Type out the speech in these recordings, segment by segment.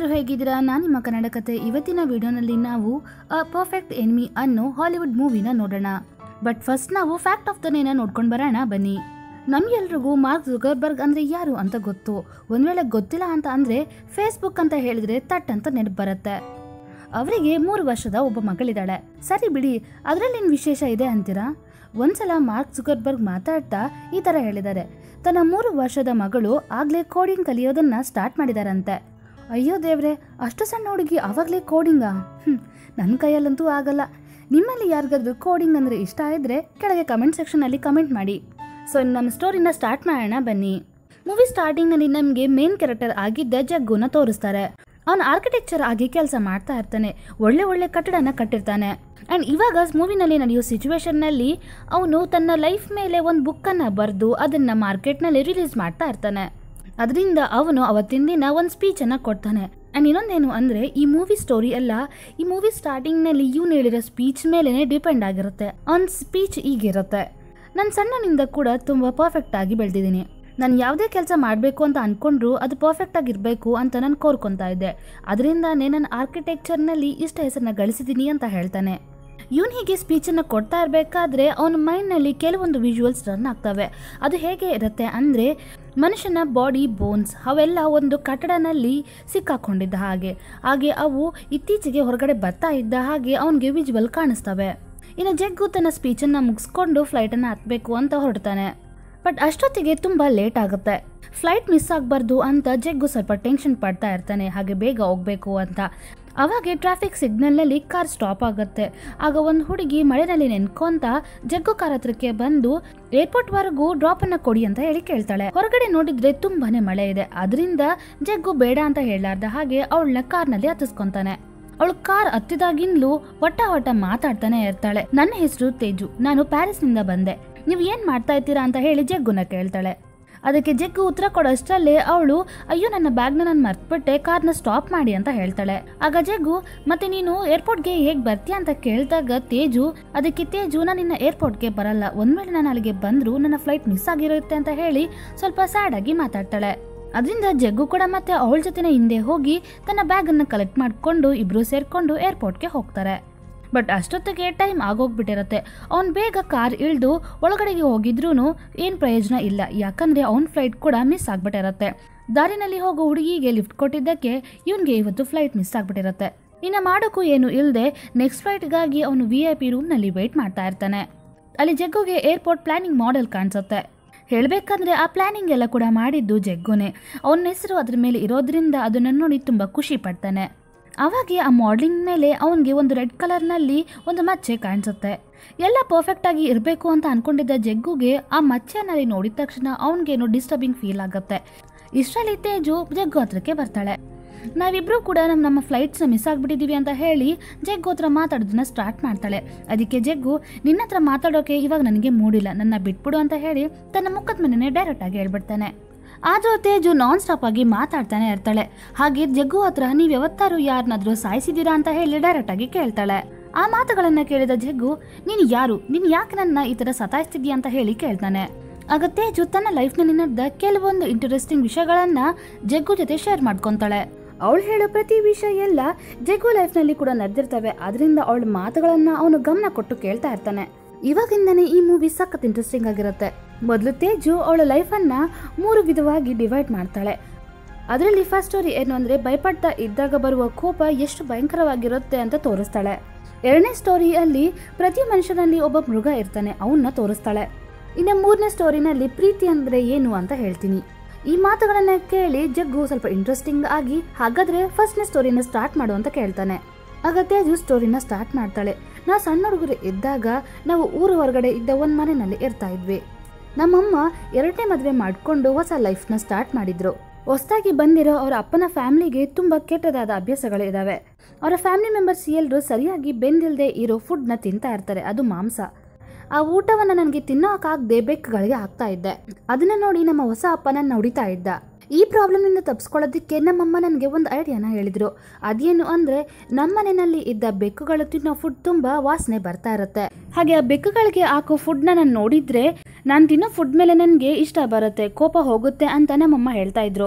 ಎಲ್ಲರೂ ಹೇಗಿದ್ದೀರಾ ನಾನು ನಿಮ್ಮ ಕನ್ನಡ ಕತೆ ಇವತ್ತಿನ ವಿಡಿಯೋನಲ್ಲಿ ನಾವು ಅ ಪರ್ಫೆಕ್ಟ್ ಎನಿಮಿ ಅನ್ನೋ ಹಾಲಿವುಡ್ ಮೂವಿನ ನೋಡೋಣ ಬಟ್ ಫಸ್ಟ್ ನಾವು ಫ್ಯಾಕ್ಟ್ ಆಫ್ ದ ನೇನ ನೋಡ್ಕೊಂಡು ಬರೋಣ ಬನ್ನಿ ನಮ್ಗೆಲ್ರಿಗೂ ಮಾರ್ಕ್ ಜುಗರ್ಬರ್ಗ್ ಅಂದ್ರೆ ಯಾರು ಅಂತ ಗೊತ್ತು ಒಂದ್ ವೇಳೆ ಗೊತ್ತಿಲ್ಲ ಅಂತ ಅಂದ್ರೆ ಫೇಸ್ಬುಕ್ ಅಂತ ಹೇಳಿದ್ರೆ ತಟ್ ಅಂತ ನೆನಪು ಬರುತ್ತೆ ಅವರಿಗೆ ಮೂರು ವರ್ಷದ ಒಬ್ಬ ಮಗಳಿದ್ದಾಳೆ ಸರಿ ಬಿಡಿ ಅದರಲ್ಲಿ ವಿಶೇಷ ಇದೆ ಅಂತೀರಾ ಒಂದ್ಸಲ ಮಾರ್ಕ್ ಜುಗರ್ಬರ್ಗ್ ಮಾತಾಡ್ತಾ ಈ ತರ ಹೇಳಿದ್ದಾರೆ ತನ್ನ ಮೂರು ವರ್ಷದ ಮಗಳು ಆಗ್ಲೇ ಕೋಡಿಂಗ್ ಕಲಿಯೋದನ್ನ ಸ್ಟಾರ್ಟ್ ಮಾಡಿದಾರಂತೆ ಅಯ್ಯೋ ದೇವ್ರೆ ಅಷ್ಟು ಸಣ್ಣ ಹುಡುಗಿ ಅವಾಗಲೇ ಕೋಡಿಂಗಾ ಹ್ಞೂ ನನ್ನ ಕೈಯಲ್ಲಂತೂ ಆಗಲ್ಲ ನಿಮ್ಮಲ್ಲಿ ಯಾರಿಗಾದ್ರೂ ಕೋಡಿಂಗ್ ಅಂದರೆ ಇಷ್ಟ ಇದ್ರೆ ಕೆಳಗೆ ಕಮೆಂಟ್ ಸೆಕ್ಷನಲ್ಲಿ ಕಮೆಂಟ್ ಮಾಡಿ ಸೊ ನಮ್ಮ ಸ್ಟೋರಿನ ಸ್ಟಾರ್ಟ್ ಮಾಡೋಣ ಬನ್ನಿ ಮೂವಿ ಸ್ಟಾರ್ಟಿಂಗ್ನಲ್ಲಿ ನಮಗೆ ಮೇನ್ ಕ್ಯಾರೆಕ್ಟರ್ ಆಗಿದ್ದ ಜಗ್ಗುನ ತೋರಿಸ್ತಾರೆ ಅವನು ಆರ್ಕಿಟೆಕ್ಚರ್ ಆಗಿ ಕೆಲಸ ಮಾಡ್ತಾ ಇರ್ತಾನೆ ಒಳ್ಳೆ ಒಳ್ಳೆ ಕಟ್ಟಡನ ಕಟ್ಟಿರ್ತಾನೆ ಆ್ಯಂಡ್ ಇವಾಗ ಮೂವಿನಲ್ಲಿ ನಡೆಯೋ ಸಿಚುವೇಶನ್ನಲ್ಲಿ ಅವನು ತನ್ನ ಲೈಫ್ ಮೇಲೆ ಒಂದು ಬುಕ್ಕನ್ನು ಬರೆದು ಅದನ್ನು ಮಾರ್ಕೆಟ್ನಲ್ಲಿ ರಿಲೀಸ್ ಮಾಡ್ತಾ ಇರ್ತಾನೆ ಅದರಿಂದ ಅವನು ಅವತ್ತಿನ ದಿನ ಒಂದು ಸ್ಪೀಚನ್ನು ಕೊಡ್ತಾನೆ ಆ್ಯಂಡ್ ಇನ್ನೊಂದೇನು ಅಂದರೆ ಈ ಮೂವಿ ಸ್ಟೋರಿ ಎಲ್ಲ ಈ ಮೂವಿ ಸ್ಟಾರ್ಟಿಂಗ್ನಲ್ಲಿ ಇವನು ಹೇಳಿರೋ ಸ್ಪೀಚ್ ಮೇಲೇ ಡಿಪೆಂಡ್ ಆಗಿರುತ್ತೆ ಅವ್ನ ಸ್ಪೀಚ್ ಈಗಿರುತ್ತೆ ನಾನು ಸಣ್ಣನಿಂದ ಕೂಡ ತುಂಬ ಪರ್ಫೆಕ್ಟ್ ಆಗಿ ಬೆಳೆದಿದ್ದೀನಿ ನಾನು ಯಾವುದೇ ಕೆಲಸ ಮಾಡಬೇಕು ಅಂತ ಅಂದ್ಕೊಂಡ್ರು ಅದು ಪರ್ಫೆಕ್ಟ್ ಆಗಿರಬೇಕು ಅಂತ ನಾನು ಕೋರ್ಕೊತಾ ಇದ್ದೆ ಅದರಿಂದಾನೇ ನಾನು ಆರ್ಕಿಟೆಕ್ಚರ್ನಲ್ಲಿ ಇಷ್ಟ ಹೆಸರನ್ನ ಗಳಿಸಿದ್ದೀನಿ ಅಂತ ಹೇಳ್ತಾನೆ ಇವನು ಹೀಗೆ ಸ್ಪೀಚನ್ನು ಕೊಡ್ತಾ ಇರಬೇಕಾದ್ರೆ ಅವನ ಮೈಂಡ್ನಲ್ಲಿ ಕೆಲವೊಂದು ವಿಜುವಲ್ಸ್ ರನ್ ಆಗ್ತವೆ ಅದು ಹೇಗೆ ಇರುತ್ತೆ ಅಂದರೆ ಮನುಷ್ಯನ ಬಾಡಿ ಬೋನ್ಸ್ ಅವೆಲ್ಲ ಒಂದು ಕಟ್ಟಡನಲ್ಲಿ ಸಿಕ್ಕಾಕೊಂಡಿದ್ದ ಹಾಗೆ ಹಾಗೆ ಅವು ಇತ್ತೀಚೆಗೆ ಹೊರಗಡೆ ಬರ್ತಾ ಇದ್ದ ಹಾಗೆ ಅವನಿಗೆ ವಿಜುವಲ್ ಕಾಣಿಸ್ತವೆ ಇನ್ನು ಜಗ್ಗು ತನ್ನ ಸ್ಪೀಚನ್ನು ಮುಗಿಸ್ಕೊಂಡು ಫ್ಲೈಟನ್ನು ಹತ್ತಬೇಕು ಅಂತ ಹೊರಡ್ತಾನೆ ಬಟ್ ಅಷ್ಟೊತ್ತಿಗೆ ತುಂಬ ಲೇಟ್ ಆಗುತ್ತೆ ಫ್ಲೈಟ್ ಮಿಸ್ ಆಗಬಾರ್ದು ಅಂತ ಜಗ್ಗು ಸ್ವಲ್ಪ ಟೆನ್ಷನ್ ಪಡ್ತಾ ಇರ್ತಾನೆ ಹಾಗೆ ಬೇಗ ಹೋಗಬೇಕು ಅಂತ ಅವಾಗೆ ಟ್ರಾಫಿಕ್ ಸಿಗ್ನಲ್ನಲ್ಲಿ ಕಾರ್ ಸ್ಟಾಪ್ ಆಗುತ್ತೆ ಆಗ ಒಂದು ಹುಡುಗಿ ಮಳೆನಲ್ಲಿ ನೆನ್ಕೊಂತ ಜಗ್ಗು ಕಾರ್ ಹತ್ರಕ್ಕೆ ಬಂದು ಏರ್ಪೋರ್ಟ್ವರೆಗೂ ಡ್ರಾಪನ್ನು ಕೊಡಿ ಅಂತ ಹೇಳಿ ಕೇಳ್ತಾಳೆ ಹೊರಗಡೆ ನೋಡಿದ್ರೆ ತುಂಬಾನೇ ಮಳೆ ಇದೆ ಅದರಿಂದ ಜಗ್ಗು ಬೇಡ ಅಂತ ಹೇಳಲಾರ್ದ ಹಾಗೆ ಅವಳನ್ನ ಕಾರ್ನಲ್ಲಿ ಹತ್ತಿಸ್ಕೊಂತಾನೆ ಅವಳು ಕಾರ್ ಹತ್ತಿದಾಗಿಂದಲೂ ಒಟ್ಟ ಒಟ್ಟ ಮಾತಾಡ್ತಾನೆ ಇರ್ತಾಳೆ ನನ್ನ ಹೆಸರು ತೇಜು ನಾನು ಪ್ಯಾರಿಸ್ನಿಂದ ಬಂದೆ ನೀವು ಏನ್ ಮಾಡ್ತಾ ಇದ್ದೀರಾ ಅಂತ ಹೇಳಿ ಜಗ್ಗುನ ಕೇಳ್ತಾಳೆ ಅದಕ್ಕೆ ಜಗ್ಗು ಉತ್ತರ ಕೊಡೋಷ್ಟರಲ್ಲೇ ಅವಳು ಅಯ್ಯೋ ನನ್ನ ಬ್ಯಾಗ್ನ ನಾನು ಮರ್ತ್ಬಿಟ್ಟೆ ಕಾರ್ನ ಸ್ಟಾಪ್ ಮಾಡಿ ಅಂತ ಹೇಳ್ತಾಳೆ ಆಗ ಜಗ್ಗು ಮತ್ತೆ ನೀನು ಏರ್ಪೋರ್ಟ್ಗೆ ಹೇಗ್ ಬರ್ತೀಯ ಅಂತ ಕೇಳಿದಾಗ ತೇಜು ಅದಕ್ಕೆ ತೇಜು ನಾನು ನಿನ್ನ ಏರ್ಪೋರ್ಟ್ಗೆ ಬರಲ್ಲ ಒಂದ್ ವೇಳೆ ನಾನು ಅಲ್ಲಿಗೆ ಬಂದ್ರು ನನ್ನ ಫ್ಲೈಟ್ ಮಿಸ್ ಆಗಿರುತ್ತೆ ಅಂತ ಹೇಳಿ ಸ್ವಲ್ಪ ಸ್ಯಾಡ್ ಆಗಿ ಮಾತಾಡ್ತಾಳೆ ಅದರಿಂದ ಜಗ್ಗು ಕೂಡ ಮತ್ತೆ ಅವಳ ಜೊತೆನೆ ಹಿಂದೆ ಹೋಗಿ ತನ್ನ ಬ್ಯಾಗನ್ನು ಕಲೆಕ್ಟ್ ಮಾಡಿಕೊಂಡು ಇಬ್ರು ಸೇರ್ಕೊಂಡು ಏರ್ಪೋರ್ಟ್ಗೆ ಹೋಗ್ತಾರೆ ಬಟ್ ಅಷ್ಟೊತ್ತಿಗೆ ಟೈಮ್ ಆಗೋಗ್ಬಿಟ್ಟಿರತ್ತೆ ಅವ್ನು ಬೇಗ ಕಾರ್ ಇಳಿದು ಒಳಗಡೆಗೆ ಹೋಗಿದ್ರೂ ಏನು ಪ್ರಯೋಜನ ಇಲ್ಲ ಯಾಕಂದ್ರೆ ಅವ್ನ ಫ್ಲೈಟ್ ಕೂಡ ಮಿಸ್ ಆಗ್ಬಿಟ್ಟಿರತ್ತೆ ದಾರಿನಲ್ಲಿ ಹೋಗೋ ಹುಡುಗಿಗೆ ಲಿಫ್ಟ್ ಕೊಟ್ಟಿದ್ದಕ್ಕೆ ಇವನ್ಗೆ ಇವತ್ತು ಫ್ಲೈಟ್ ಮಿಸ್ ಆಗ್ಬಿಟ್ಟಿರತ್ತೆ ಇನ್ನು ಮಾಡೋಕ್ಕೂ ಏನು ಇಲ್ಲದೆ ನೆಕ್ಸ್ಟ್ ಫ್ಲೈಟ್ಗಾಗಿ ಅವನು ವಿ ಐ ಪಿ ರೂಮ್ನಲ್ಲಿ ವೆಯ್ಟ್ ಮಾಡ್ತಾ ಇರ್ತಾನೆ ಅಲ್ಲಿ ಜಗ್ಗುಗೆ ಏರ್ಪೋರ್ಟ್ ಪ್ಲಾನಿಂಗ್ ಮಾಡೆಲ್ ಕಾಣಿಸುತ್ತೆ ಹೇಳಬೇಕಂದ್ರೆ ಆ ಪ್ಲಾನಿಂಗ್ ಎಲ್ಲ ಕೂಡ ಮಾಡಿದ್ದು ಜಗ್ಗುನೆ ಅವನ ಹೆಸರು ಅದ್ರ ಮೇಲೆ ಇರೋದ್ರಿಂದ ಅದನ್ನು ನೋಡಿ ತುಂಬ ಖುಷಿ ಪಡ್ತಾನೆ ಅವಾಗೆ ಆ ಮಾಡಲಿಂಗ್ ಮೇಲೆ ಅವನಿಗೆ ಒಂದು ರೆಡ್ ಕಲರ್ನಲ್ಲಿ ಒಂದು ಮಚ್ಚೆ ಕಾಣಿಸುತ್ತೆ ಎಲ್ಲ ಪರ್ಫೆಕ್ಟ್ ಆಗಿ ಇರಬೇಕು ಅಂತ ಅನ್ಕೊಂಡಿದ್ದ ಜಗ್ಗುಗೆ ಆ ಮಚ್ಚೆನಲ್ಲಿ ನೋಡಿದ ತಕ್ಷಣ ಅವನಿಗೇನೋ ಡಿಸ್ಟರ್ಬಿಂಗ್ ಫೀಲ್ ಆಗುತ್ತೆ ಇಷ್ಟರಲ್ಲಿ ತೇಜು ಜಗ್ಗು ಹತ್ರಕ್ಕೆ ಬರ್ತಾಳೆ ನಾವಿಬ್ರು ಕೂಡ ನಮ್ಮ ನಮ್ಮ ಫ್ಲೈಟ್ಸ್ನ ಮಿಸ್ ಆಗ್ಬಿಟ್ಟಿದೀವಿ ಅಂತ ಹೇಳಿ ಜಗ್ಗು ಹತ್ರ ಮಾತಾಡೋದನ್ನ ಸ್ಟಾರ್ಟ್ ಮಾಡ್ತಾಳೆ ಅದಕ್ಕೆ ಜಗ್ಗು ನಿನ್ನ ಹತ್ರ ಮಾತಾಡೋಕೆ ಇವಾಗ ನನಗೆ ಮೂಡಿಲ್ಲ ನನ್ನ ಬಿಟ್ಬಿಡು ಅಂತ ಹೇಳಿ ತನ್ನ ಮುಖದ ಮನೆಯೇ ಡೈರೆಕ್ಟ್ ಆಗಿ ಹೇಳ್ಬಿಡ್ತಾನೆ ಆದ್ರೂ ತೇಜು ನಾನ್ ಸ್ಟಾಪ್ ಆಗಿ ಮಾತಾಡ್ತಾನೆ ಇರ್ತಾಳೆ ಹಾಗೆ ಜಗ್ಗು ಹತ್ರ ನೀವ್ ಯಾವತ್ತಾರು ಯಾರನ್ನಾದ್ರೂ ಸಾಯಿಸಿದೀರಾ ಅಂತ ಹೇಳಿ ಡೈರೆಕ್ಟ್ ಆಗಿ ಕೇಳ್ತಾಳೆ ಆ ಮಾತುಗಳನ್ನ ಕೇಳಿದ ಜಗ್ಗು ನೀನು ಯಾರು ನೀನ್ ಯಾಕೆ ನನ್ನ ಈ ತರ ಸತಾಯಿಸ್ತಿದ್ಯಾ ಅಂತ ಹೇಳಿ ಕೇಳ್ತಾನೆ ಆಗ ತೇಜು ತನ್ನ ಲೈಫ್ನಲ್ಲಿ ನಡೆದ ಕೆಲವೊಂದು ಇಂಟರೆಸ್ಟಿಂಗ್ ವಿಷಯಗಳನ್ನ ಜಗ್ಗು ಜೊತೆ ಶೇರ್ ಮಾಡ್ಕೊಂತಾಳೆ ಅವಳು ಹೇಳೋ ಪ್ರತಿ ವಿಷಯ ಎಲ್ಲ ಜಗ್ಗು ಲೈಫ್ನಲ್ಲಿ ಕೂಡ ನಡೆದಿರ್ತವೆ ಅದರಿಂದ ಅವಳ ಮಾತುಗಳನ್ನ ಅವನು ಗಮನ ಕೊಟ್ಟು ಕೇಳ್ತಾ ಇರ್ತಾನೆ ಇವಾಗಿಂದನೇ ಈ ಮೂವಿ ಸಖತ್ ಇಂಟ್ರೆಸ್ಟಿಂಗ್ ಆಗಿರುತ್ತೆ ಮೊದಲು ತೇಜು ಅವಳ ಲೈಫನ್ನ ಮೂರು ವಿಧವಾಗಿ ಡಿವೈಡ್ ಮಾಡ್ತಾಳೆ ಅದರಲ್ಲಿ ಫಸ್ಟ್ ಸ್ಟೋರಿ ಏನು ಅಂದರೆ ಭಯಪಡ್ತಾ ಇದ್ದಾಗ ಬರುವ ಕೋಪ ಎಷ್ಟು ಭಯಂಕರವಾಗಿರುತ್ತೆ ಅಂತ ತೋರಿಸ್ತಾಳೆ ಎರಡನೇ ಸ್ಟೋರಿಯಲ್ಲಿ ಪ್ರತಿ ಮನುಷ್ಯನಲ್ಲಿ ಒಬ್ಬ ಮೃಗ ಇರ್ತಾನೆ ಅವನ್ನ ತೋರಿಸ್ತಾಳೆ ಇನ್ನು ಮೂರನೇ ಸ್ಟೋರಿನಲ್ಲಿ ಪ್ರೀತಿ ಅಂದರೆ ಏನು ಅಂತ ಹೇಳ್ತೀನಿ ಈ ಮಾತುಗಳನ್ನ ಕೇಳಿ ಜಗ್ಗು ಸ್ವಲ್ಪ ಇಂಟ್ರೆಸ್ಟಿಂಗ್ ಆಗಿ ಹಾಗಾದ್ರೆ ಫಸ್ಟ್ನೇ ಸ್ಟೋರಿನ ಸ್ಟಾರ್ಟ್ ಮಾಡು ಅಂತ ಕೇಳ್ತಾನೆ ಆಗ ತೇಜು ಸ್ಟೋರಿನ ಸ್ಟಾರ್ಟ್ ಮಾಡ್ತಾಳೆ ನಾವು ಸಣ್ಣ ಹುಡುಗರು ಇದ್ದಾಗ ನಾವು ಊರು ಹೊರಗಡೆ ಇದ್ದ ಒಂದು ಮನೆಯಲ್ಲಿ ಇರ್ತಾ ಇದ್ವಿ ನಮ್ಮಮ್ಮ ಎರಡನೇ ಮದುವೆ ಮಾಡಿಕೊಂಡು ಹೊಸ ಲೈಫ್ನ ಸ್ಟಾರ್ಟ್ ಮಾಡಿದ್ರು ಹೊಸದಾಗಿ ಬಂದಿರೋ ಅವರ ಅಪ್ಪನ ಫ್ಯಾಮಿಲಿಗೆ ತುಂಬ ಕೆಟ್ಟದಾದ ಅಭ್ಯಾಸಗಳಿದಾವೆ ಅವರ ಫ್ಯಾಮಿಲಿ ಮೆಂಬರ್ಸ್ ಎಲ್ಲರೂ ಸರಿಯಾಗಿ ಬೆಂದಿಲ್ಲದೆ ಇರೋ ಫುಡ್ನ ತಿಂತಾ ಇರ್ತಾರೆ ಅದು ಮಾಂಸ ಆ ಊಟವನ್ನು ನನಗೆ ತಿನ್ನೋಕ್ಕಾಗದೆ ಬೆಕ್ಕುಗಳಿಗೆ ಹಾಕ್ತಾ ಇದ್ದೆ ಅದನ್ನ ನೋಡಿ ನಮ್ಮ ಹೊಸ ಅಪ್ಪ ನನ್ನ ಹೊಡಿತಾ ಇದ್ದ ಈ ಪ್ರಾಬ್ಲಮ್ನಿಂದ ತಪ್ಪಿಸ್ಕೊಳ್ಳೋದಕ್ಕೆ ನಮ್ಮಮ್ಮ ನನಗೆ ಒಂದು ಐಡಿಯಾನ ಹೇಳಿದ್ರು ಅದೇನು ಅಂದರೆ ನಮ್ಮನೆಯಲ್ಲಿ ಇದ್ದ ಬೆಕ್ಕುಗಳು ತಿನ್ನೋ ಫುಡ್ ತುಂಬ ವಾಸನೆ ಬರ್ತಾ ಇರುತ್ತೆ ಹಾಗೆ ಆ ಬೆಕ್ಕುಗಳಿಗೆ ಹಾಕೋ ಫುಡ್ನ ನಾನು ನೋಡಿದ್ರೆ ನಾನು ತಿನ್ನೋ ಫುಡ್ ಮೇಲೆ ನನಗೆ ಇಷ್ಟ ಬರುತ್ತೆ ಕೋಪ ಹೋಗುತ್ತೆ ಅಂತ ನಮ್ಮಮ್ಮ ಹೇಳ್ತಾ ಇದ್ರು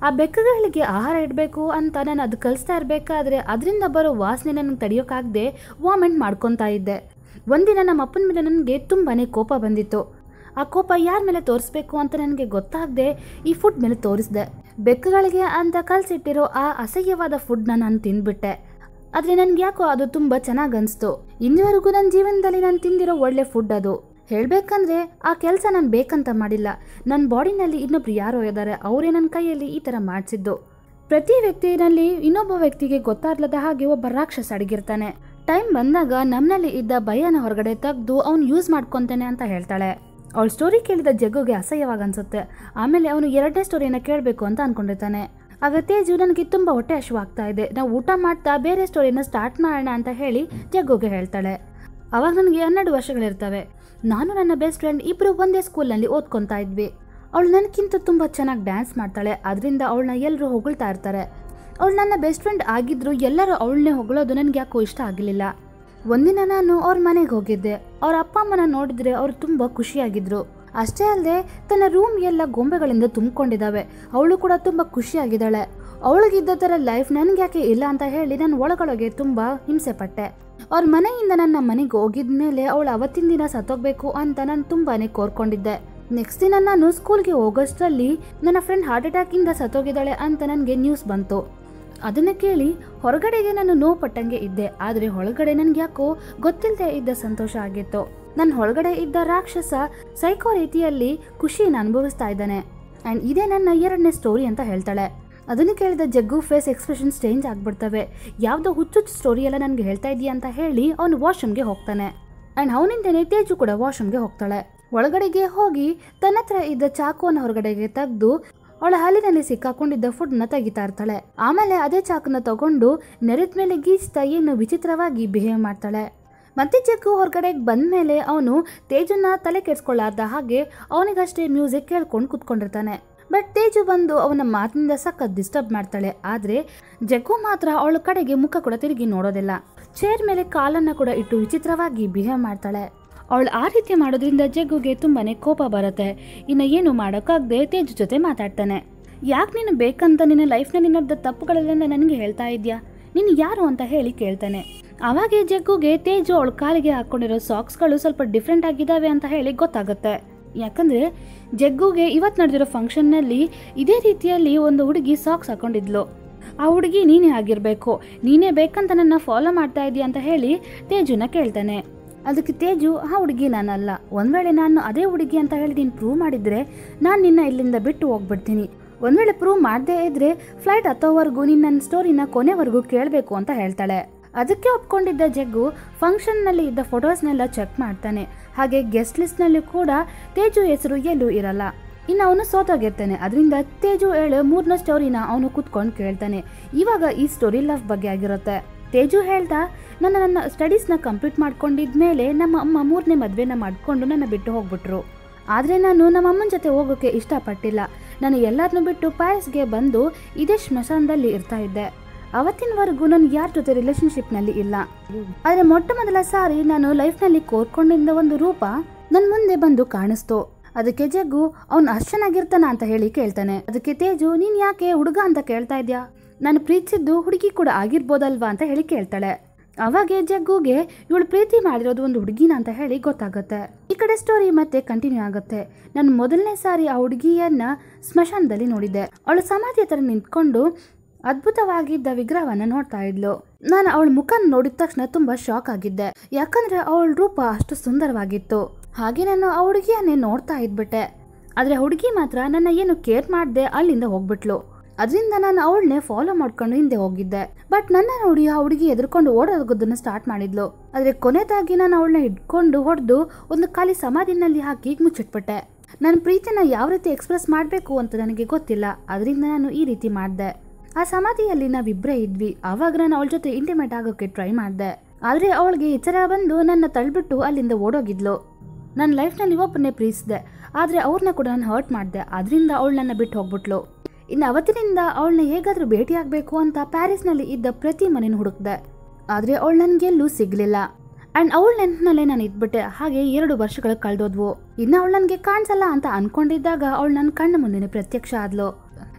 ಆ ಬೆಕ್ಕುಗಳಿಗೆ ಆಹಾರ ಇಡಬೇಕು ಅಂತ ನಾನು ಅದು ಕಲಿಸ್ತಾ ಇರಬೇಕಾದ್ರೆ ಅದರಿಂದ ಬರೋ ವಾಸನೆ ನನಗೆ ತಡೆಯೋಕ್ಕಾಗದೆ ವಾಮೆಂಟ್ ಮಾಡ್ಕೊತಾ ಇದ್ದೆ ಒಂದಿನ ನಮ್ಮ ಅಪ್ಪನ ಮೇಲೆ ನನಗೆ ತುಂಬಾ ಕೋಪ ಬಂದಿತ್ತು ಆ ಕೋಪ ಯಾರ ಮೇಲೆ ತೋರಿಸ್ಬೇಕು ಅಂತ ನನಗೆ ಗೊತ್ತಾಗದೆ ಈ ಫುಡ್ ಮೇಲೆ ತೋರಿಸ್ದೆ ಬೆಕ್ಕುಗಳಿಗೆ ಅಂತ ಕಲ್ಸಿಟ್ಟಿರೋ ಆ ಅಸಹ್ಯವಾದ ಫುಡ್ನ ನಾನು ತಿಂದ್ಬಿಟ್ಟೆ ಆದರೆ ನನಗೆ ಯಾಕೋ ಅದು ತುಂಬ ಚೆನ್ನಾಗಿ ಅನಿಸ್ತು ಇನ್ನಿವರೆಗೂ ನನ್ನ ಜೀವನದಲ್ಲಿ ನಾನು ತಿಂದಿರೋ ಒಳ್ಳೆ ಫುಡ್ ಅದು ಹೇಳ್ಬೇಕಂದ್ರೆ ಆ ಕೆಲಸ ನಾನು ಬೇಕಂತ ಮಾಡಿಲ್ಲ ನನ್ನ ಬಾಡಿನಲ್ಲಿ ಇನ್ನೊಬ್ರು ಯಾರೋ ಇದ್ದಾರೆ ಅವರೇ ನನ್ನ ಕೈಯಲ್ಲಿ ಈ ಥರ ಮಾಡಿಸಿದ್ದು ಪ್ರತಿ ವ್ಯಕ್ತಿನಲ್ಲಿ ಇನ್ನೊಬ್ಬ ವ್ಯಕ್ತಿಗೆ ಗೊತ್ತಾಗ್ಲದ ಹಾಗೆ ಒಬ್ಬ ರಾಕ್ಷಸ ಅಡಗಿರ್ತಾನೆ ಟೈಮ್ ಬಂದಾಗ ನಮ್ಮನಲ್ಲಿ ಇದ್ದ ಭಯನ ಹೊರಗಡೆ ತೆಗೆದು ಅವ್ನು ಯೂಸ್ ಮಾಡ್ಕೊತಾನೆ ಅಂತ ಹೇಳ್ತಾಳೆ ಅವಳ ಸ್ಟೋರಿ ಕೇಳಿದ ಜಗ್ಗುಗೆ ಅಸಹ್ಯವಾಗಿ ಅನ್ಸುತ್ತೆ ಆಮೇಲೆ ಅವನು ಎರಡನೇ ಸ್ಟೋರಿನ ಕೇಳಬೇಕು ಅಂತ ಅನ್ಕೊಂಡಿರ್ತಾನೆ ಆಗ ತೇಜು ನನಗೆ ತುಂಬ ಹೊಟ್ಟೆ ಹಶುವಾಗ್ತಾ ಇದೆ ನಾವು ಊಟ ಮಾಡ್ತಾ ಬೇರೆ ಸ್ಟೋರಿನ ಸ್ಟಾರ್ಟ್ ಮಾಡೋಣ ಅಂತ ಹೇಳಿ ಜಗ್ಗುಗೆ ಹೇಳ್ತಾಳೆ ಅವಾಗ ನನಗೆ ಹನ್ನೆರಡು ವರ್ಷಗಳಿರ್ತವೆ ನಾನು ನನ್ನ ಬೆಸ್ಟ್ ಫ್ರೆಂಡ್ ಇಬ್ಬರು ಒಂದೇ ಸ್ಕೂಲ್ನಲ್ಲಿ ಓದ್ಕೊತಾ ಇದ್ವಿ ಅವಳು ನನಗಿಂತ ತುಂಬ ಚೆನ್ನಾಗಿ ಡ್ಯಾನ್ಸ್ ಮಾಡ್ತಾಳೆ ಅದರಿಂದ ಅವಳನ್ನ ಎಲ್ಲರೂ ಹೊಗಳ್ತಾ ಇರ್ತಾರೆ ಅವಳು ನನ್ನ ಬೆಸ್ಟ್ ಫ್ರೆಂಡ್ ಆಗಿದ್ರು ಎಲ್ಲರೂ ಅವಳನ್ನೇ ಹೊಗಳೋದು ನನಗೆ ಯಾಕೋ ಇಷ್ಟ ಆಗಲಿಲ್ಲ ಒಂದಿನ ನಾನು ಅವ್ರ ಮನೆಗೆ ಹೋಗಿದ್ದೆ ಅವ್ರ ಅಪ್ಪ ಅಮ್ಮನ ನೋಡಿದ್ರೆ ಅವ್ರು ತುಂಬ ಖುಷಿಯಾಗಿದ್ರು ಅಷ್ಟೇ ಅಲ್ಲದೆ ತನ್ನ ರೂಮ್ ಎಲ್ಲ ಗೊಂಬೆಗಳಿಂದ ತುಂಬಿಕೊಂಡಿದ್ದಾವೆ ಅವಳು ಕೂಡ ತುಂಬ ಖುಷಿಯಾಗಿದ್ದಾಳೆ ಅವಳಿಗಿದ್ದ ಥರ ಲೈಫ್ ನನಗೆ ಯಾಕೆ ಇಲ್ಲ ಅಂತ ಹೇಳಿ ನಾನು ಒಳಗೊಳಗೆ ತುಂಬ ಹಿಂಸೆ ಪಟ್ಟೆ ಅವ್ರ ಮನೆಯಿಂದ ನನ್ನ ಮನೆಗೆ ಹೋಗಿದ ಮೇಲೆ ಅವಳು ಅವತ್ತಿನ ದಿನ ಸತ್ತೋಗ್ಬೇಕು ಅಂತ ನಾನು ತುಂಬಾನೇ ಕೋರ್ಕೊಂಡಿದ್ದೆ ನೆಕ್ಸ್ಟ್ ದಿನ ನಾನು ಸ್ಕೂಲ್ಗೆ ಹೋಗೋಷ್ಟರಲ್ಲಿ ನನ್ನ ಫ್ರೆಂಡ್ ಹಾರ್ಟ್ ಅಟ್ಯಾಕಿಂದ ಸತ್ತೋಗಿದ್ದಾಳೆ ಅಂತ ನನಗೆ ನ್ಯೂಸ್ ಬಂತು ಅದನ್ನ ಕೇಳಿ ಹೊರಗಡೆಗೆ ನಾನು ನೋವು ಪಟ್ಟಂಗೆ ಇದ್ದೆ ಆದರೆ ಒಳಗಡೆ ನನ್ಗೆ ಯಾಕೋ ಗೊತ್ತಿಲ್ಲದೆ ಇದ್ದ ಸಂತೋಷ ಆಗಿತ್ತು ನನ್ನ ಒಳಗಡೆ ಇದ್ದ ರಾಕ್ಷಸ ಸೈಕೋ ರೀತಿಯಲ್ಲಿ ಖುಷಿನ ಅನುಭವಿಸ್ತಾ ಇದ್ದಾನೆ ಆ್ಯಂಡ್ ಇದೇ ನನ್ನ ಎರಡನೇ ಸ್ಟೋರಿ ಅಂತ ಹೇಳ್ತಾಳೆ ಅದನ್ನು ಕೇಳಿದ ಜಗ್ಗು ಫೇಸ್ ಎಕ್ಸ್ಪ್ರೆಷನ್ಸ್ ಚೇಂಜ್ ಆಗ್ಬಿಡ್ತವೆ ಯಾವುದೋ ಹುಚ್ಚುಚ್ಚು ಸ್ಟೋರಿ ಎಲ್ಲ ನನಗೆ ಹೇಳ್ತಾ ಇದೀಯ ಅಂತ ಹೇಳಿ ಅವನು ವಾಶ್ರೂಮ್ಗೆ ಹೋಗ್ತಾನೆ ಆ್ಯಂಡ್ ಅವನಿಂದನೇ ತೇಜು ಕೂಡ ವಾಶ್ರೂಮ್ಗೆ ಹೋಗ್ತಾಳೆ ಒಳಗಡೆಗೆ ಹೋಗಿ ತನ್ನ ಹತ್ರ ಇದ್ದ ಚಾಕುವನ್ನು ಹೊರಗಡೆಗೆ ತೆಗೆದು ಅವಳ ಹಾಲಿನಲ್ಲಿ ಸಿಕ್ಕಾಕೊಂಡಿದ್ದ ಫುಡ್ನ ತೆಗಿತಾ ಇರ್ತಾಳೆ ಆಮೇಲೆ ಅದೇ ಚಾಕುನ ತಗೊಂಡು ನೆರೆದ ಮೇಲೆ ಗೀಚ್ತಾ ಏನು ವಿಚಿತ್ರವಾಗಿ ಬಿಹೇವ್ ಮಾಡ್ತಾಳೆ ಮತ್ತೆ ಜಗ್ಗು ಹೊರಗಡೆಗೆ ಬಂದ್ಮೇಲೆ ಅವನು ತೇಜುನ ತಲೆ ಕೆಡ್ಸ್ಕೊಳ್ಳಾರ್ದ ಹಾಗೆ ಅವನಿಗಷ್ಟೇ ಮ್ಯೂಸಿಕ್ ಕೇಳ್ಕೊಂಡು ಕುತ್ಕೊಂಡಿರ್ತಾನೆ ಬಟ್ ತೇಜು ಬಂದು ಅವನ ಮಾತಿನಿಂದ ಸಖತ್ ಡಿಸ್ಟರ್ಬ್ ಮಾಡ್ತಾಳೆ ಆದ್ರೆ ಜಗ್ಗು ಮಾತ್ರ ಅವಳ ಕಡೆಗೆ ಮುಖ ಕೂಡ ತಿರುಗಿ ನೋಡೋದಿಲ್ಲ ಚೇರ್ ಮೇಲೆ ಕಾಲನ್ನ ಕೂಡ ಇಟ್ಟು ವಿಚಿತ್ರವಾಗಿ ಬಿಹೇವ್ ಮಾಡ್ತಾಳೆ ಅವಳು ಆ ರೀತಿ ಮಾಡೋದ್ರಿಂದ ಜಗ್ಗುಗೆ ತುಂಬಾನೇ ಕೋಪ ಬರುತ್ತೆ ಇನ್ನು ಏನು ಮಾಡೋಕ್ಕಾಗದೆ ತೇಜು ಜೊತೆ ಮಾತಾಡ್ತಾನೆ ಯಾಕೆ ನೀನು ಬೇಕಂತ ನಿನ್ನ ಲೈಫ್ನಲ್ಲಿ ನಡೆದ ತಪ್ಪುಗಳೆಲ್ಲ ನನಗೆ ಹೇಳ್ತಾ ಇದೆಯಾ ನೀನು ಯಾರು ಅಂತ ಹೇಳಿ ಕೇಳ್ತಾನೆ ಅವಾಗೆ ಜಗ್ಗುಗೆ ತೇಜು ಅವಳ ಕಾಲಿಗೆ ಹಾಕೊಂಡಿರೋ ಸಾಕ್ಸ್ಗಳು ಸ್ವಲ್ಪ ಡಿಫ್ರೆಂಟ್ ಆಗಿದ್ದಾವೆ ಅಂತ ಹೇಳಿ ಗೊತ್ತಾಗುತ್ತೆ ಯಾಕಂದ್ರೆ ಜಗ್ಗುಗೆ ಇವತ್ತು ನಡೆದಿರೋ ಫಂಕ್ಷನ್ನಲ್ಲಿ ಇದೇ ರೀತಿಯಲ್ಲಿ ಒಂದು ಹುಡುಗಿ ಸಾಕ್ಸ್ ಹಾಕೊಂಡಿದ್ಲು ಆ ಹುಡುಗಿ ನೀನೇ ಆಗಿರಬೇಕು ನೀನೇ ಬೇಕಂತ ನನ್ನ ಫಾಲೋ ಮಾಡ್ತಾ ಇದೀಯ ಅಂತ ಹೇಳಿ ತೇಜುನ ಕೇಳ್ತಾನೆ ಅದಕ್ಕೆ ತೇಜು ಆ ಹುಡುಗಿ ನಾನಲ್ಲ ಒಂದ್ ವೇಳೆ ನಾನು ಅದೇ ಹುಡುಗಿ ಅಂತ ಹೇಳಿ ನೀನು ಪ್ರೂವ್ ಮಾಡಿದ್ರೆ ನಾನು ನಿನ್ನ ಇಲ್ಲಿಂದ ಬಿಟ್ಟು ಹೋಗ್ಬಿಡ್ತೀನಿ ಒಂದ್ ವೇಳೆ ಪ್ರೂವ್ ಮಾಡದೇ ಇದ್ರೆ ಫ್ಲೈಟ್ ಹತ್ತೋವರೆಗೂ ನೀನು ನನ್ನ ಸ್ಟೋರಿನ ಕೊನೆವರೆಗೂ ಕೇಳಬೇಕು ಅಂತ ಹೇಳ್ತಾಳೆ ಅದಕ್ಕೆ ಒಪ್ಕೊಂಡಿದ್ದ ಜಗ್ಗು ಫಂಕ್ಷನ್ನಲ್ಲಿ ಇದ್ದ ಫೋಟೋಸ್ನೆಲ್ಲ ಚೆಕ್ ಮಾಡ್ತಾನೆ ಹಾಗೆ ಗೆಸ್ಟ್ ಲಿಸ್ಟ್ನಲ್ಲಿ ಕೂಡ ತೇಜು ಹೆಸರು ಎಲ್ಲೂ ಇರಲ್ಲ ಇನ್ನು ಅವನು ಸೋತೋಗಿರ್ತಾನೆ ಅದರಿಂದ ತೇಜು ಹೇಳು ಮೂರನೇ ಸ್ಟೋರಿನ ಅವನು ಕುತ್ಕೊಂಡು ಕೇಳ್ತಾನೆ ಇವಾಗ ಈ ಸ್ಟೋರಿ ಲವ್ ಬಗ್ಗೆ ಆಗಿರುತ್ತೆ ತೇಜು ಹೇಳ್ದ ನನ್ನ ನನ್ನ ಸ್ಟಡೀಸ್ನ ಕಂಪ್ಲೀಟ್ ಮಾಡ್ಕೊಂಡಿದ್ಮೇಲೆ ನಮ್ಮ ಅಮ್ಮ ಮೂರನೇ ಮದುವೆನ ಮಾಡಿಕೊಂಡು ನನ್ನ ಬಿಟ್ಟು ಹೋಗ್ಬಿಟ್ರು ಆದರೆ ನಾನು ನಮ್ಮ ಅಮ್ಮನ ಜೊತೆ ಹೋಗೋಕೆ ಇಷ್ಟಪಟ್ಟಿಲ್ಲ ನಾನು ಎಲ್ಲರನ್ನೂ ಬಿಟ್ಟು ಪ್ಯಾರಿಸ್ಗೆ ಬಂದು ಇದೇ ಸ್ಮಶಾನದಲ್ಲಿ ಇರ್ತಾ ಇದ್ದೆ ಅವತ್ತಿನವರೆಗೂ ನಾನು ಯಾರ ಜೊತೆ ರಿಲೇಶನ್ಶಿಪ್ನಲ್ಲಿ ಇಲ್ಲ ಆದರೆ ಮೊಟ್ಟ ಮೊದಲ ಸಾರಿ ನಾನು ಲೈಫ್ನಲ್ಲಿ ಕೋರ್ಕೊಂಡಿದ್ದ ಒಂದು ರೂಪ ನನ್ನ ಮುಂದೆ ಬಂದು ಕಾಣಿಸ್ತು ಅದಕ್ಕೆ ಜಗ್ಗು ಅವ್ನು ಅಷ್ಟು ಚೆನ್ನಾಗಿರ್ತಾನ ಅಂತ ಹೇಳಿ ಕೇಳ್ತಾನೆ ಅದಕ್ಕೆ ತೇಜು ನೀನ್ ಯಾಕೆ ಹುಡುಗ ಅಂತ ಕೇಳ್ತಾ ಇದ್ಯಾ ನಾನು ಪ್ರೀತಿಸಿದ್ದು ಹುಡುಗಿ ಕೂಡ ಆಗಿರ್ಬೋದಲ್ವಾ ಅಂತ ಹೇಳಿ ಕೇಳ್ತಾಳೆ ಅವಾಗೆ ಜಗ್ಗುಗೆ ಇವಳು ಪ್ರೀತಿ ಮಾಡಿರೋದು ಒಂದು ಹುಡುಗಿನ ಅಂತ ಹೇಳಿ ಗೊತ್ತಾಗುತ್ತೆ ಈ ಕಡೆ ಸ್ಟೋರಿ ಮತ್ತೆ ಕಂಟಿನ್ಯೂ ಆಗುತ್ತೆ ನಾನು ಮೊದಲನೇ ಸಾರಿ ಆ ಹುಡುಗಿಯನ್ನ ಸ್ಮಶಾನದಲ್ಲಿ ನೋಡಿದ್ದೆ ಅವಳು ಸಮಾಧಿ ಹತ್ರ ನಿಂತ್ಕೊಂಡು ಅದ್ಭುತವಾಗಿದ್ದ ವಿಗ್ರಹವನ್ನ ನೋಡ್ತಾ ಇದ್ಲು ನಾನು ಅವಳ ಮುಖ ನೋಡಿದ ತಕ್ಷಣ ತುಂಬಾ ಶಾಕ್ ಆಗಿದ್ದೆ ಯಾಕಂದ್ರೆ ಅವಳ ರೂಪ ಅಷ್ಟು ಸುಂದರವಾಗಿತ್ತು ಹಾಗೆ ನಾನು ಆ ಹುಡುಗಿಯನ್ನೇ ನೋಡ್ತಾ ಇದ್ಬಿಟ್ಟೆ ಆದ್ರೆ ಹುಡುಗಿ ಮಾತ್ರ ನನ್ನ ಏನು ಕೇರ್ ಮಾಡದೆ ಅಲ್ಲಿಂದ ಹೋಗ್ಬಿಟ್ಲು ಅದರಿಂದ ನಾನು ಅವಳನ್ನೇ ಫಾಲೋ ಮಾಡ್ಕೊಂಡು ಹಿಂದೆ ಹೋಗಿದ್ದೆ ಬಟ್ ನನ್ನ ನೋಡಿ ಆ ಹುಡುಗಿ ಎದುರ್ಕೊಂಡು ಓಡೋದನ್ನ ಸ್ಟಾರ್ಟ್ ಮಾಡಿದ್ಲು ಆದ್ರೆ ಕೊನೆದಾಗಿ ನಾನು ಅವಳನ್ನ ಹಿಡ್ಕೊಂಡು ಹೊಡೆದು ಒಂದು ಖಾಲಿ ಸಮಾಧಿನಲ್ಲಿ ಹಾಕಿ ಮುಚ್ಚಿಟ್ಬಿಟ್ಟೆ ನನ್ನ ಪ್ರೀತಿನ ಯಾವ ರೀತಿ ಎಕ್ಸ್ಪ್ರೆಸ್ ಮಾಡಬೇಕು ಅಂತ ನನಗೆ ಗೊತ್ತಿಲ್ಲ ಅದರಿಂದ ನಾನು ಈ ರೀತಿ ಮಾಡಿದೆ ಆ ಸಮಾಧಿಯಲ್ಲಿ ನಾವಿಬ್ಬರೇ ಇದ್ವಿ ಆವಾಗ ನಾನು ಅವಳ ಜೊತೆ ಇಂಟಿಮೇಟ್ ಆಗೋಕೆ ಟ್ರೈ ಮಾಡಿದೆ ಆದರೆ ಅವಳಿಗೆ ಎಚ್ಚರ ಬಂದು ನನ್ನ ತಳ್ಬಿಟ್ಟು ಅಲ್ಲಿಂದ ಓಡೋಗಿದ್ಲು ನನ್ನ ಲೈಫ್ನಲ್ಲಿ ಒಬ್ಬನೇ ಪ್ರೀತಿಸಿದೆ ಆದರೆ ಅವ್ರನ್ನ ಕೂಡ ನಾನು ಹರ್ಟ್ ಮಾಡಿದೆ ಅದರಿಂದ ಅವಳು ನನ್ನ ಬಿಟ್ಟು ಹೋಗ್ಬಿಟ್ಲು ಇನ್ನು ಅವತ್ತಿನಿಂದ ಅವಳನ್ನ ಹೇಗಾದರೂ ಭೇಟಿಯಾಗಬೇಕು ಅಂತ ಪ್ಯಾರಿಸ್ನಲ್ಲಿ ಇದ್ದ ಪ್ರತಿ ಮನೇನ ಹುಡುಕ್ದೆ ಆದರೆ ಅವಳು ನನಗೆಲ್ಲೂ ಸಿಗ್ಲಿಲ್ಲ ಆ್ಯಂಡ್ ಅವಳ ನೆನಪಿನಲ್ಲೇ ನಾನು ಇದ್ಬಿಟ್ಟೆ ಹಾಗೆ ಎರಡು ವರ್ಷಗಳು ಕಳೆದೋದ್ವು ಇನ್ನು ಅವಳು ನನಗೆ ಕಾಣಿಸಲ್ಲ ಅಂತ ಅನ್ಕೊಂಡಿದ್ದಾಗ ಅವಳು ನನ್ನ ಕಣ್ಣ ಮುಂದೆನೆ ಪ್ರತ್ಯಕ್ಷ ಆದ್ಲು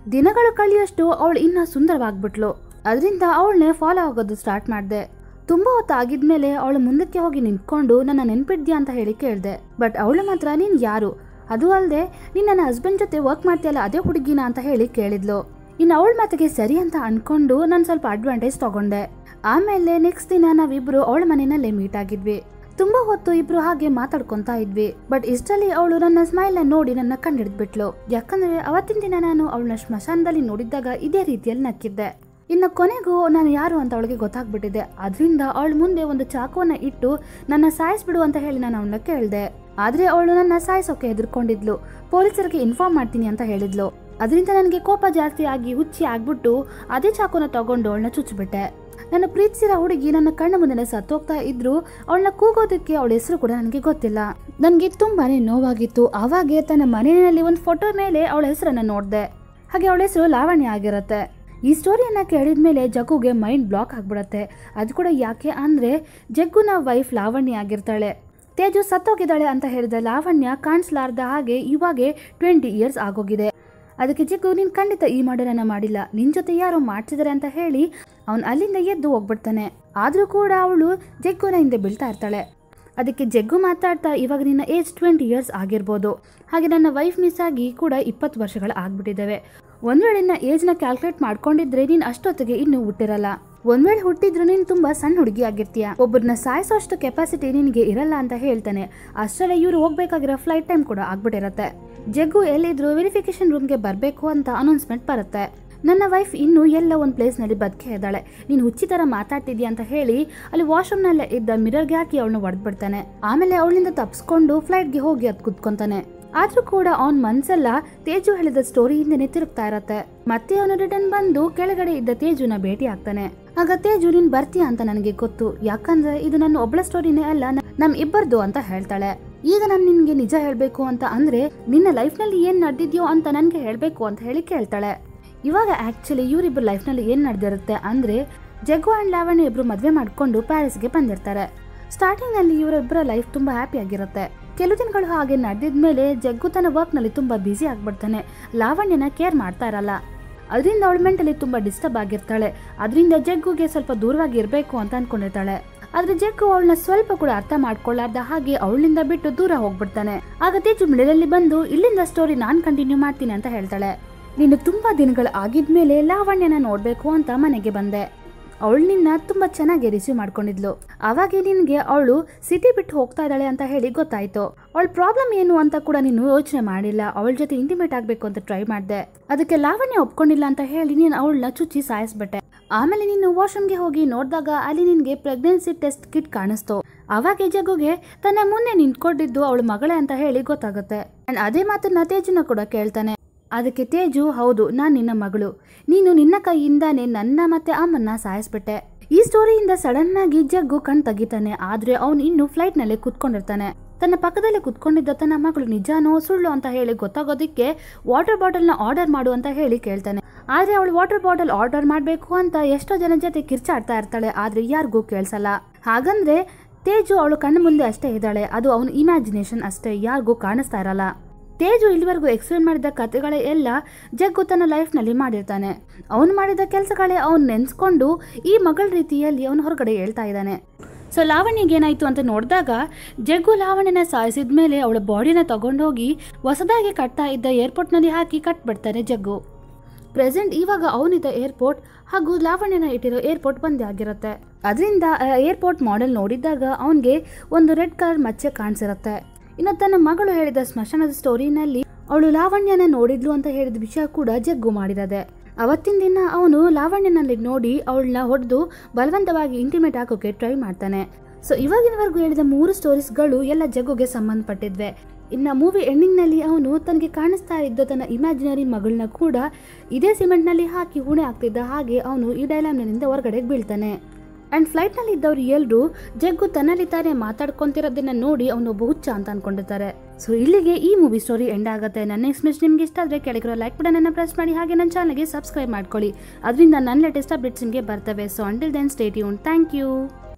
ದಿನಗಳು ಕಳೆಯಷ್ಟು ಅವಳು ಇನ್ನ ಸುಂದರವಾಗ್ಬಿಟ್ಲು ಅದರಿಂದ ಅವಳನ್ನೇ ಫಾಲೋ ಆಗೋದು ಸ್ಟಾರ್ಟ್ ಮಾಡಿದೆ ತುಂಬಾ ಹೊತ್ತು ಆಗಿದ್ಮೇಲೆ ಅವಳು ಮುಂದಕ್ಕೆ ಹೋಗಿ ನಿಂತ್ಕೊಂಡು ನನ್ನ ನೆನ್ಪಿದ್ಯಾ ಅಂತ ಹೇಳಿ ಕೇಳಿದೆ ಬಟ್ ಅವಳು ಮಾತ್ರ ನೀನ್ ಯಾರು ಅದು ಅಲ್ಲದೆ ನೀನ್ ನನ್ನ ಹಸ್ಬೆಂಡ್ ಜೊತೆ ವರ್ಕ್ ಮಾಡ್ತೀಯಲ್ಲ ಅದೇ ಹುಡುಗಿನ ಅಂತ ಹೇಳಿ ಕೇಳಿದ್ಲು ಇನ್ನು ಅವಳ ಮಾತಿಗೆ ಸರಿ ಅಂತ ಅನ್ಕೊಂಡು ನಾನು ಸ್ವಲ್ಪ ಅಡ್ವಾಂಟೇಜ್ ತಗೊಂಡೆ ಆಮೇಲೆ ನೆಕ್ಸ್ಟ್ ದಿನ ನಾವಿಬ್ರು ಅವಳ ಮನೆಯಲ್ಲೇ ಮೀಟ್ ಆಗಿದ್ವಿ ತುಂಬಾ ಹೊತ್ತು ಇಬ್ರು ಹಾಗೆ ಮಾತಾಡ್ಕೊಂತಾ ಇದ್ವಿ ಬಟ್ ಇಷ್ಟಲ್ಲಿ ಅವಳು ನನ್ನ ಸ್ಮೈಲ್ ನೋಡಿ ನನ್ನ ಕಂಡಿಡ್ಬಿಟ್ಲು ಯಾಕಂದ್ರೆ ಅವತ್ತಿನ ದಿನ ನಾನು ಅವಳನ್ನ ಸ್ಮಶಾನದಲ್ಲಿ ನೋಡಿದ್ದಾಗ ಇದೇ ರೀತಿಯಲ್ಲಿ ನಕ್ಕಿದ್ದೆ ಇನ್ನು ಕೊನೆಗೂ ನಾನು ಯಾರು ಅಂತ ಅವಳಿಗೆ ಗೊತ್ತಾಗ್ಬಿಟ್ಟಿದೆ ಅದರಿಂದ ಅವಳ ಮುಂದೆ ಒಂದು ಚಾಕುವನ್ನ ಇಟ್ಟು ನನ್ನ ಸಾಯಿಸ್ಬಿಡು ಅಂತ ಹೇಳಿ ನಾನು ಅವಳನ್ನ ಕೇಳಿದೆ ಆದ್ರೆ ಅವಳು ನನ್ನ ಸಾಯಿಸೋಕೆ ಹೆದರ್ಕೊಂಡಿದ್ಲು ಪೊಲೀಸರಿಗೆ ಇನ್ಫಾರ್ಮ್ ಮಾಡ್ತೀನಿ ಅಂತ ಹೇಳಿದ್ಲು ಅದರಿಂದ ನನಗೆ ಕೋಪ ಜಾಸ್ತಿ ಆಗಿ ಹುಚ್ಚಿ ಆಗ್ಬಿಟ್ಟು ಅದೇ ಚಾಕುನ ತಗೊಂಡು ಅವಳನ್ನ ಚುಚ್ಚಿಬಿಟ್ಟೆ ನನ್ನ ಪ್ರೀತಿಸಿರೋ ಹುಡುಗಿ ನನ್ನ ಕಣ್ಣ ಮುಂದೆ ಸತ್ತೋಗ್ತಾ ಇದ್ರು ಅವಳನ್ನ ಕೂಗೋದಕ್ಕೆ ಅವಳ ಹೆಸರು ಕೂಡ ನನಗೆ ಗೊತ್ತಿಲ್ಲ ನನಗೆ ತುಂಬಾನೇ ನೋವಾಗಿತ್ತು ಆವಾಗೆ ತನ್ನ ಮನೆಯಲ್ಲಿ ಒಂದು ಫೋಟೋ ಮೇಲೆ ಅವಳ ಹೆಸರನ್ನ ನೋಡಿದೆ ಹಾಗೆ ಅವಳ ಹೆಸರು ಲಾವಣ್ಯ ಆಗಿರತ್ತೆ ಈ ಸ್ಟೋರಿಯನ್ನ ಕೇಳಿದ ಮೇಲೆ ಜಗ್ಗುಗೆ ಮೈಂಡ್ ಬ್ಲಾಕ್ ಆಗ್ಬಿಡತ್ತೆ ಅದು ಕೂಡ ಯಾಕೆ ಅಂದ್ರೆ ಜಗ್ಗುನ ವೈಫ್ ಲಾವಣ್ಯ ಆಗಿರ್ತಾಳೆ ತೇಜು ಸತ್ತೋಗಿದ್ದಾಳೆ ಅಂತ ಹೇಳಿದ ಲಾವಣ್ಯ ಕಾಣಿಸ್ಲಾರ್ದ ಹಾಗೆ ಇವಾಗೆ ಟ್ವೆಂಟಿ ಇಯರ್ಸ್ ಆಗೋಗಿದೆ ಅದಕ್ಕೆ ಜಗ್ಗು ನೀನ್ ಖಂಡಿತ ಈ ಮಾಡಲನ್ನ ಮಾಡಿಲ್ಲ ನಿನ್ ಜೊತೆ ಯಾರೋ ಮಾಡ್ತಿದ್ದಾರೆ ಅಂತ ಹೇಳಿ ಅವನ್ ಅಲ್ಲಿಂದ ಎದ್ದು ಹೋಗ್ಬಿಡ್ತಾನೆ ಆದ್ರೂ ಕೂಡ ಅವಳು ಜಗ್ಗುನ ಹಿಂದೆ ಬೀಳ್ತಾ ಇರ್ತಾಳೆ ಅದಕ್ಕೆ ಜಗ್ಗು ಮಾತಾಡ್ತಾ ಇವಾಗ ನಿನ್ನ ಏಜ್ ಟ್ವೆಂಟಿ ಇಯರ್ಸ್ ಆಗಿರ್ಬೋದು ಹಾಗೆ ನನ್ನ ವೈಫ್ ಮಿಸ್ ಆಗಿ ಕೂಡ ಇಪ್ಪತ್ತು ವರ್ಷಗಳು ಆಗ್ಬಿಟ್ಟಿದ್ದಾವೆ ಒಂದ್ ವೇಳೆ ನಿನ್ನ ಏಜ್ನ ಕ್ಯಾಲ್ಕುಲೇಟ್ ಮಾಡ್ಕೊಂಡಿದ್ರೆ ನೀನು ಅಷ್ಟೊತ್ತಿಗೆ ಇನ್ನೂ ಹುಟ್ಟಿರಲ್ಲ ಒಂದ್ ವೇಳೆ ಹುಟ್ಟಿದ್ರು ನೀನು ತುಂಬಾ ಸಣ್ಣ ಹುಡುಗಿ ಆಗಿರ್ತೀಯ ಒಬ್ಬರನ್ನ ಸಾಯಿಸೋಷ್ಟು ಕೆಪಾಸಿಟಿ ನಿನಗೆ ಇರಲ್ಲ ಅಂತ ಹೇಳ್ತಾನೆ ಅಷ್ಟರಲ್ಲೇ ಇವ್ರು ಹೋಗ್ಬೇಕಾಗಿರೋ ಫ್ಲೈಟ್ ಟೈಮ್ ಕೂಡ ಆಗ್ಬಿಟ್ಟಿರತ್ತೆ ಜಗ್ಗು ಎಲ್ಲಿದ್ರು ವೆರಿಫಿಕೇಶನ್ ರೂಮ್ಗೆ ಬರಬೇಕು ಅಂತ ಅನೌನ್ಸ್ಮೆಂಟ್ ಬರುತ್ತೆ ನನ್ನ ವೈಫ್ ಇನ್ನೂ ಎಲ್ಲ ಒಂದು ಪ್ಲೇಸ್ನಲ್ಲಿ ಬದುಕೆ ಇದ್ದಾಳೆ ನೀನು ಹುಚ್ಚಿ ಥರ ಮಾತಾಡ್ತಿದ್ಯಾ ಅಂತ ಹೇಳಿ ಅಲ್ಲಿ ವಾಶ್ರೂಮ್ನಲ್ಲೇ ಇದ್ದ ಮಿರರ್ಗೆ ಹಾಕಿ ಅವಳನ್ನ ಹೊಡೆದ್ಬಿಡ್ತಾನೆ ಆಮೇಲೆ ಅವಳಿಂದ ತಪ್ಸ್ಕೊಂಡು ಫ್ಲೈಟ್ಗೆ ಹೋಗಿ ಅದು ಕುತ್ಕೊಂತಾನೆ ಆದ್ರೂ ಕೂಡ ಅವನ್ ಮನ್ಸೆಲ್ಲ ತೇಜು ಹೇಳಿದ ಸ್ಟೋರಿ ಹಿಂದೆನೆ ತಿರುಗ್ತಾ ಇರತ್ತೆ ಮತ್ತೆ ಅವನು ರಿಟರ್ನ್ ಬಂದು ಕೆಳಗಡೆ ಇದ್ದ ತೇಜುನ ಭೇಟಿ ಆಗ್ತಾನೆ ಆಗ ತೇಜು ನೀನ್ ಬರ್ತೀಯ ಅಂತ ನನಗೆ ಗೊತ್ತು ಯಾಕಂದ್ರೆ ಇದು ನನ್ನ ಒಬ್ಳ ಸ್ಟೋರಿನೇ ಅಲ್ಲ ನ- ನಮ್ ಇಬ್ಬರದು ಅಂತ ಹೇಳ್ತಾಳೆ ಈಗ ನಾನು ನಿನ್ಗೆ ನಿಜ ಹೇಳ್ಬೇಕು ಅಂತ ಅಂದ್ರೆ ನಿನ್ನ ಲೈಫ್ ನಲ್ಲಿ ಏನ್ ನಡೆದಿದ್ಯೋ ಅಂತ ನನ್ಗೆ ಹೇಳ್ಬೇಕು ಅಂತ ಹೇಳಿ ಕೇಳ್ತಾಳೆ ಇವಾಗ ಆಕ್ಚುಲಿ ಇವರಿಬ್ಬರು ಲೈಫ್ ನಲ್ಲಿ ಏನ್ ನಡೆದಿರುತ್ತೆ ಅಂದ್ರೆ ಜಗ್ಗು ಅಂಡ್ ಲಾವಣ್ಯ ಇಬ್ರು ಮದ್ವೆ ಮಾಡ್ಕೊಂಡು ಪ್ಯಾರಿಸ್ಗೆ ಬಂದಿರ್ತಾರೆ ಸ್ಟಾರ್ಟಿಂಗ್ ನಲ್ಲಿ ಇವರಿಬ್ಬರ ಲೈಫ್ ತುಂಬಾ ಹ್ಯಾಪಿ ಆಗಿರುತ್ತೆ ಕೆಲವು ದಿನಗಳು ಹಾಗೆ ನಡೆದಿದ್ಮೇಲೆ ಜಗ್ಗು ತನ್ನ ವರ್ಕ್ ನಲ್ಲಿ ತುಂಬಾ ಬ್ಯುಸಿ ಆಗ್ಬಿಡ್ತಾನೆ ಲಾವಣ್ಯನ ಕೇರ್ ಮಾಡ್ತಾ ಇರಲ್ಲ ಅದರಿಂದ ಅವಳ ಮೆಂಟಲಿ ತುಂಬಾ ಡಿಸ್ಟರ್ಬ್ ಆಗಿರ್ತಾಳೆ ಅದರಿಂದ ಜಗ್ಗುಗೆ ಸ್ವಲ್ಪ ದೂರವಾಗಿ ಇರಬೇಕು ಅಂತ ಅನ್ಕೊಂಡಿರ್ತಾಳೆ ಆದ್ರೆ ಜಗ್ಗು ಅವಳನ್ನ ಸ್ವಲ್ಪ ಕೂಡ ಅರ್ಥ ಮಾಡ್ಕೊಳ್ಳಾರ್ದ ಹಾಗೆ ಅವಳಿಂದ ಬಿಟ್ಟು ದೂರ ಹೋಗ್ಬಿಡ್ತಾನೆ ಆಗ ತೇಜು ಮಿಡಲಲ್ಲಿ ಬಂದು ಇಲ್ಲಿಂದ ಸ್ಟೋರಿ ನಾನ್ ಕಂಟಿನ್ಯೂ ಮಾಡ್ತೀನಿ ಅಂತ ಹೇಳ್ತಾಳೆ ನೀನು ತುಂಬಾ ದಿನಗಳು ಆಗಿದ್ಮೇಲೆ ಲಾವಣ್ಯನ ನೋಡ್ಬೇಕು ಅಂತ ಮನೆಗೆ ಬಂದೆ ಅವಳು ನಿನ್ನ ತುಂಬಾ ಚೆನ್ನಾಗಿ ರಿಸೀವ್ ಮಾಡ್ಕೊಂಡಿದ್ಲು ಅವಾಗೆ ನಿನ್ಗೆ ಅವಳು ಸಿಟಿ ಬಿಟ್ಟು ಹೋಗ್ತಾ ಇದ್ದಾಳೆ ಅಂತ ಹೇಳಿ ಗೊತ್ತಾಯ್ತು ಅವಳ ಪ್ರಾಬ್ಲಮ್ ಏನು ಅಂತ ಕೂಡ ನೀನು ಯೋಚನೆ ಮಾಡಿಲ್ಲ ಅವಳ ಜೊತೆ ಇಂಟಿಮೇಟ್ ಆಗ್ಬೇಕು ಅಂತ ಟ್ರೈ ಮಾಡಿದೆ ಅದಕ್ಕೆ ಲಾವಣ್ಯ ಒಪ್ಕೊಂಡಿಲ್ಲ ಅಂತ ಹೇಳಿ ನೀನು ಅವಳನ್ನ ಚುಚ್ಚಿ ಸಾಯಿಸ್ಬಿಟ್ಟೆ ಆಮೇಲೆ ನೀನು ವಾಶ್ರೂಮ್ಗೆ ಹೋಗಿ ನೋಡಿದಾಗ ಅಲ್ಲಿ ನಿನ್ಗೆ ಪ್ರೆಗ್ನೆನ್ಸಿ ಟೆಸ್ಟ್ ಕಿಟ್ ಕಾಣಿಸ್ತು ಅವಾಗೆ ಜಗ್ಗುಗೆ ತನ್ನ ಮುಂದೆ ನಿಂತ್ಕೊಂಡಿದ್ದು ಅವಳ ಮಗಳೇ ಅಂತ ಹೇಳಿ ಗೊತ್ತಾಗುತ್ತೆ ಅಂಡ್ ಅದೇ ಮಾತನ್ನ ತೇಜುನ ಕೂಡ ಕೇಳ್ತಾನೆ ಅದಕ್ಕೆ ತೇಜು ಹೌದು ನಾನ್ ನಿನ್ನ ಮಗಳು ನೀನು ನಿನ್ನ ಕೈಯಿಂದಾನೇ ನನ್ನ ಮತ್ತೆ ಅಮ್ಮನ್ನ ಸಾಯಿಸ್ಬಿಟ್ಟೆ ಈ ಸ್ಟೋರಿಯಿಂದ ಸಡನ್ ಆಗಿ ಜಗ್ಗು ಕಣ್ ತೆಗಿತಾನೆ ಆದ್ರೆ ಅವನು ಇನ್ನು ಫ್ಲೈಟ್ ನಲ್ಲಿ ಕುತ್ಕೊಂಡಿರ್ತಾನೆ ತನ್ನ ಪಕ್ಕದಲ್ಲಿ ಕುತ್ಕೊಂಡಿದ್ದ ತನ್ನ ಮಗಳು ನಿಜಾನೋ ಸುಳ್ಳು ಅಂತ ಹೇಳಿ ಗೊತ್ತಾಗೋದಿಕ್ಕೆ ವಾಟರ್ ಬಾಟಲ್ ನ ಆರ್ಡರ್ ಮಾಡು ಅಂತ ಹೇಳಿ ಕೇಳ್ತಾನೆ ಆದ್ರೆ ಅವಳು ವಾಟರ್ ಬಾಟಲ್ ಆರ್ಡರ್ ಮಾಡ್ಬೇಕು ಅಂತ ಎಷ್ಟೋ ಜನ ಜೊತೆ ಕಿರ್ಚಾಡ್ತಾ ಇರ್ತಾಳೆ ಆದ್ರೆ ಯಾರಿಗೂ ಕೇಳ್ಸಲ್ಲ ಹಾಗಂದ್ರೆ ತೇಜು ಅವಳು ಕಣ್ಣ ಮುಂದೆ ಅಷ್ಟೇ ಇದ್ದಾಳೆ ಅದು ಅವನ ಇಮ್ಯಾಜಿನೇಷನ್ ಅಷ್ಟೇ ಯಾರಿಗೂ ಕಾಣಿಸ್ತಾ ಇರಲ್ಲ ತೇಜು ಇಲ್ಲಿವರೆಗೂ ಎಕ್ಸ್ಪ್ಲೇನ್ ಮಾಡಿದ ಕಥೆಗಳೇ ಎಲ್ಲ ಜಗ್ಗು ತನ್ನ ಲೈಫ್ನಲ್ಲಿ ಮಾಡಿರ್ತಾನೆ ಅವನು ಮಾಡಿದ ಕೆಲಸಗಳೇ ಅವನು ನೆನ್ಸ್ಕೊಂಡು ಈ ಮಗಳ ರೀತಿಯಲ್ಲಿ ಅವನು ಹೊರಗಡೆ ಹೇಳ್ತಾ ಇದ್ದಾನೆ ಸೊ ಲಾವಣ್ಯಗೆ ಏನಾಯ್ತು ಅಂತ ನೋಡಿದಾಗ ಜಗ್ಗು ಲಾವಣ್ಯನ ಸಾಯಿಸಿದ ಮೇಲೆ ಅವಳ ಬಾಡಿನ ತಗೊಂಡೋಗಿ ಹೊಸದಾಗಿ ಕಟ್ತಾ ಇದ್ದ ಏರ್ಪೋರ್ಟ್ನಲ್ಲಿ ಹಾಕಿ ಕಟ್ಬಿಡ್ತಾನೆ ಜಗ್ಗು ಪ್ರೆಸೆಂಟ್ ಇವಾಗ ಅವನಿದ್ದ ಏರ್ಪೋರ್ಟ್ ಹಾಗೂ ಲಾವಣ್ಯನ ಇಟ್ಟಿರೋ ಏರ್ಪೋರ್ಟ್ ಬಂದೇ ಆಗಿರುತ್ತೆ ಅದರಿಂದ ಏರ್ಪೋರ್ಟ್ ಮಾಡೆಲ್ ನೋಡಿದಾಗ ಅವನಿಗೆ ಒಂದು ರೆಡ್ ಕಲರ್ ಮಚ್ಚೆ ಕಾಣಿಸಿರುತ್ತೆ ಇನ್ನು ತನ್ನ ಮಗಳು ಹೇಳಿದ ಸ್ಮಶಾನದ ಸ್ಟೋರಿನಲ್ಲಿ ಅವಳು ಲಾವಣ್ಯನ ನೋಡಿದ್ಲು ಅಂತ ಹೇಳಿದ ವಿಷಯ ಕೂಡ ಜಗ್ಗು ಮಾಡಿರದೆ ಅವತ್ತಿನ ದಿನ ಅವನು ಲಾವಣ್ಯನಲ್ಲಿ ನೋಡಿ ಅವಳನ್ನ ಹೊಡೆದು ಬಲವಂತವಾಗಿ ಇಂಟಿಮೇಟ್ ಹಾಕೋಕೆ ಟ್ರೈ ಮಾಡ್ತಾನೆ ಸೊ ಇವಾಗಿನವರೆಗೂ ಹೇಳಿದ ಮೂರು ಸ್ಟೋರೀಸ್ಗಳು ಎಲ್ಲ ಜಗ್ಗುಗೆ ಸಂಬಂಧಪಟ್ಟಿದ್ವೆ ಇನ್ನ ಮೂವಿ ಎಂಡಿಂಗ್ನಲ್ಲಿ ಅವನು ತನಗೆ ಕಾಣಿಸ್ತಾ ಇದ್ದ ತನ್ನ ಇಮ್ಯಾಜಿನರಿ ಮಗಳನ್ನ ಕೂಡ ಇದೇ ಸಿಮೆಂಟ್ನಲ್ಲಿ ಹಾಕಿ ಹುಣೆ ಆಗ್ತಿದ್ದ ಹಾಗೆ ಅವನು ಈ ಡೈಲಾಮ್ನಿಂದ ಹೊರಗಡೆ ಬೀಳ್ತಾನೆ ಅಂಡ್ ಫ್ಲೈಟ್ನಲ್ಲಿ ಇದ್ದವ್ರು ಎಲ್ಲರೂ ಜಗ್ಗು ತನ್ನಲ್ಲಿ ತಾನೇ ಮಾತಾಡ್ಕೊಂತಿರೋದನ್ನ ನೋಡಿ ಅವನೊಬ್ಬ ಹುಚ್ಚ ಅಂತ ಅನ್ಕೊಂಡಿರ್ತಾರೆ ಸೊ ಇಲ್ಲಿಗೆ ಈ ಮೂವಿ ಸ್ಟೋರಿ ಎಂಡ್ ಆಗುತ್ತೆ ನನ್ನ ಎಕ್ಸ್ಪ್ರೆಸ್ ನಿಮ್ಗೆ ಇಷ್ಟ ಆದರೆ ಕೆಳಗಿರೋ ಲೈಕ್ ಬಟನ್ ಪ್ರೆಸ್ ಮಾಡಿ ಹಾಗೆ ನನ್ನ ಚಾನಲ್ಗೆ ಸಬ್ಸ್ಕ್ರೈಬ್ ಮಾಡ್ಕೊಳ್ಳಿ ಅದರಿಂದ ನನ್ನ ಲೇಟೆಸ್ಟ್ ಅಪ್ಡೇಟ್ಸ್ ನಿಮಗೆ ಬರ್ತವೆ ಸೊ ಅಂಟಿಲ್ ದೆನ್ ಸ್ಟೇಟ್ ಯೂನ್ ಥ್ಯಾಂಕ್ ಯು